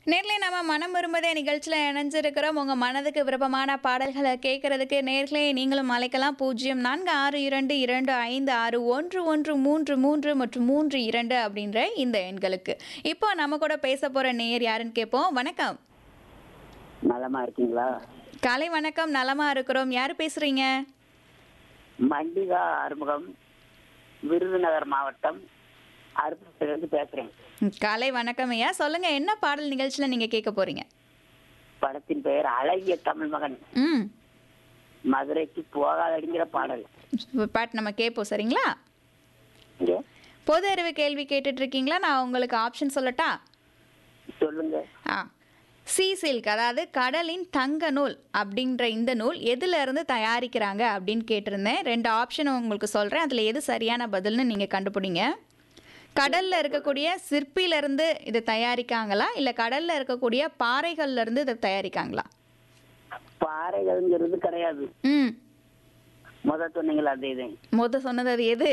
நேர்ல நம்ம மனம் விரும்புதே நிகழ்ச்சியில் இணைஞ்சிருக்கிறோம் உங்கள் மனதுக்கு விருப்பமான பாடல்களை கேட்கறதுக்கு நேர்களே நீங்களும் அழைக்கலாம் பூஜ்ஜியம் நான்கு ஆறு இரண்டு இரண்டு ஐந்து ஆறு ஒன்று ஒன்று மூன்று மூன்று மற்றும் மூன்று இரண்டு அப்படின்ற இந்த எண்களுக்கு இப்போ நம்ம கூட பேச போகிற நேயர் யாருன்னு கேட்போம் வணக்கம் நலமா இருக்கீங்களா காலை வணக்கம் நலமா இருக்கிறோம் யார் பேசுறீங்க மல்லிகா ஆறுமுகம் விருதுநகர் மாவட்டம் அருப்புலேருந்து பேசுறேன் ம், காலை வணக்கம் ஐயா சொல்லுங்க என்ன பாடல் நிகழ்ச்சியில் நீங்க கேட்க போறீங்க படத்தின் பெயர் அழகிய தமிழ் மகன் ம் மதுரைக்கு போகாதடிங்கிற பாடல் பாட்டு நம்ம கேட்போம் சரிங்களா இங்க பொது அறிவு கேள்வி கேட்டுட்டு இருக்கீங்களா நான் உங்களுக்கு ஆப்ஷன் சொல்லட்டா சொல்லுங்க ஆ சி சில்க் அதாவது கடலின் தங்க நூல் அப்படின்ற இந்த நூல் எதுல இருந்து தயாரிக்கிறாங்க அப்படின்னு கேட்டிருந்தேன் ரெண்டு ஆப்ஷன் உங்களுக்கு சொல்கிறேன் அதில் எது சரியான பதில்னு நீங்கள் கண்டுபிடிங்க கடலில் இருக்கக்கூடிய சிற்பில இருந்து இதை தயாரிக்காங்களா இல்லை கடலில் இருக்கக்கூடிய பாறைகள்ல இருந்து இதை தயாரிக்காங்களா பாறைகள்ங்கிறது கிடையாது ம் முத சொன்னீங்களா அது இது முத சொன்னது அது எது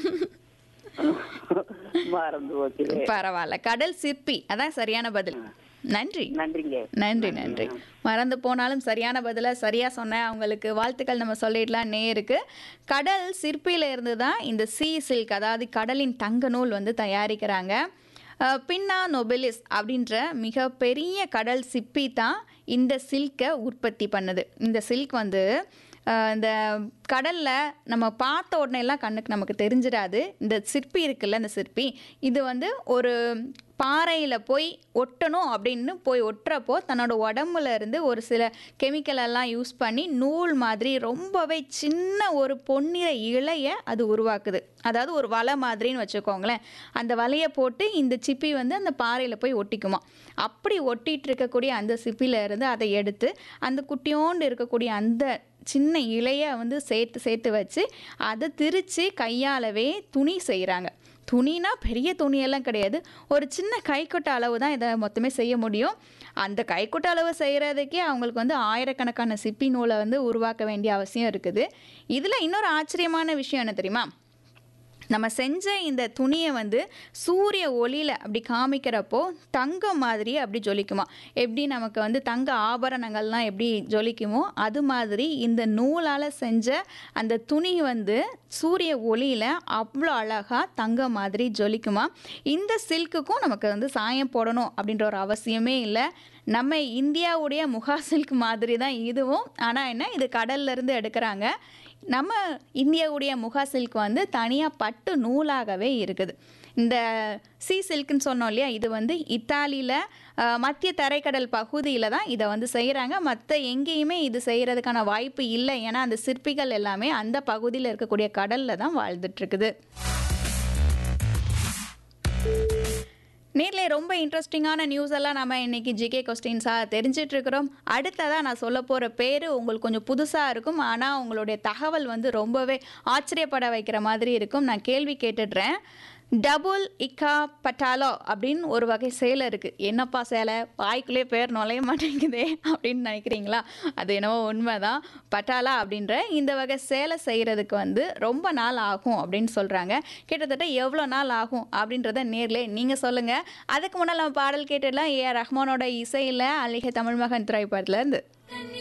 மறந்து போச்சு பரவாயில்ல கடல் சிற்பி அதான் சரியான பதில் நன்றி நன்றிங்க நன்றி நன்றி மறந்து போனாலும் சரியான பதிலை சரியாக சொன்னேன் அவங்களுக்கு வாழ்த்துக்கள் நம்ம சொல்லிடலாம் நேருக்கு கடல் சிற்பியில இருந்து தான் இந்த சீ சில்க் அதாவது கடலின் தங்க நூல் வந்து தயாரிக்கிறாங்க அஹ், பின்னா நொபெலிஸ் அப்படின்ற மிகப்பெரிய கடல் சிப்பி தான் இந்த சில்கை உற்பத்தி பண்ணுது இந்த சில்க் வந்து அஹ், இந்த கடலில் நம்ம பார்த்த உடனே எல்லாம் கண்ணுக்கு நமக்கு தெரிஞ்சிடாது இந்த சிற்பி இருக்குல்ல இந்த சிற்பி இது வந்து ஒரு பாறையில் போய் ஒட்டணும் அப்படின்னு போய் ஒட்டுறப்போ தன்னோட உடம்புல இருந்து ஒரு சில கெமிக்கல் எல்லாம் யூஸ் பண்ணி நூல் மாதிரி ரொம்பவே சின்ன ஒரு பொன்னிற இலையை அது உருவாக்குது அதாவது ஒரு வலை மாதிரின்னு வச்சுக்கோங்களேன் அந்த வலையை போட்டு இந்த சிப்பி வந்து அந்த பாறையில் போய் ஒட்டிக்குமா அப்படி ஒட்டிட்டு இருக்கக்கூடிய அந்த சிப்பில இருந்து அதை எடுத்து அந்த குட்டியோண்டு இருக்கக்கூடிய அந்த சின்ன இலையை வந்து சேர்த்து சேர்த்து வச்சு அதை திரித்து கையாலவே துணி செய்கிறாங்க துணினா பெரிய துணியெல்லாம் கிடையாது ஒரு சின்ன கைக்குட்ட அளவு தான் இதை மொத்தமே செய்ய முடியும் அந்த கைக்குட்ட அளவு செய்கிறதுக்கே அவங்களுக்கு வந்து ஆயிரக்கணக்கான சிப்பி நூலை வந்து உருவாக்க வேண்டிய அவசியம் இருக்குது இதில் இன்னொரு ஆச்சரியமான விஷயம் என்ன தெரியுமா நம்ம செஞ்ச இந்த துணியை வந்து சூரிய ஒளியில் அப்படி காமிக்கிறப்போ தங்கம் மாதிரி அப்படி ஜொலிக்குமா எப்படி நமக்கு வந்து தங்க ஆபரணங்கள்லாம் எப்படி ஜொலிக்குமோ அது மாதிரி இந்த நூலால் செஞ்ச அந்த துணி வந்து சூரிய ஒளியில் அவ்வளோ அழகாக தங்க மாதிரி ஜொலிக்குமா இந்த சில்க்குக்கும் நமக்கு வந்து சாயம் போடணும் அப்படின்ற ஒரு அவசியமே இல்லை நம்ம இந்தியாவுடைய முகா சில்க் மாதிரி தான் இதுவும் ஆனால் என்ன இது கடல்ல இருந்து எடுக்கிறாங்க நம்ம இந்தியாவுடைய முகா சில்க் வந்து தனியாக பட்டு நூலாகவே இருக்குது இந்த சி சில்க்னு சொன்னோம் இல்லையா இது வந்து இத்தாலியில் மத்திய தரைக்கடல் பகுதியில் தான் இதை வந்து செய்கிறாங்க மற்ற எங்கேயுமே இது செய்கிறதுக்கான வாய்ப்பு இல்லை ஏன்னா அந்த சிற்பிகள் எல்லாமே அந்த பகுதியில் இருக்கக்கூடிய கடலில் தான் வாழ்ந்துட்டுருக்குது நேர்ல ரொம்ப இன்ட்ரெஸ்டிங்கான நியூஸ் எல்லாம் நம்ம இன்னைக்கு ஜிகே கொஸ்டின்ஸாக தெரிஞ்சிட்டு இருக்கிறோம் அடுத்ததாக நான் சொல்ல போகிற பேர் உங்களுக்கு கொஞ்சம் புதுசாக இருக்கும் ஆனால் உங்களுடைய தகவல் வந்து ரொம்பவே ஆச்சரியப்பட வைக்கிற மாதிரி இருக்கும் நான் கேள்வி கேட்டுடுறேன் டபுள் இக்கா பட்டாலோ அப்படின்னு ஒரு வகை சேலை இருக்குது என்னப்பா சேலை வாய்க்குள்ளே பேர் நுழைய மாட்டேங்குதே அப்படின்னு நினைக்கிறீங்களா அது என்னவோ உண்மைதான் பட்டாலா அப்படின்ற இந்த வகை சேலை செய்கிறதுக்கு வந்து ரொம்ப நாள் ஆகும் அப்படின்னு சொல்கிறாங்க கிட்டத்தட்ட எவ்வளோ நாள் ஆகும் அப்படின்றத நேர்லே நீங்கள் சொல்லுங்கள் அதுக்கு முன்னால் நம்ம பாடல் கேட்டுடலாம் ஏஆர் ரஹ்மானோட இசையில் அலிக தமிழ் மகன் திரைப்படத்துலேருந்து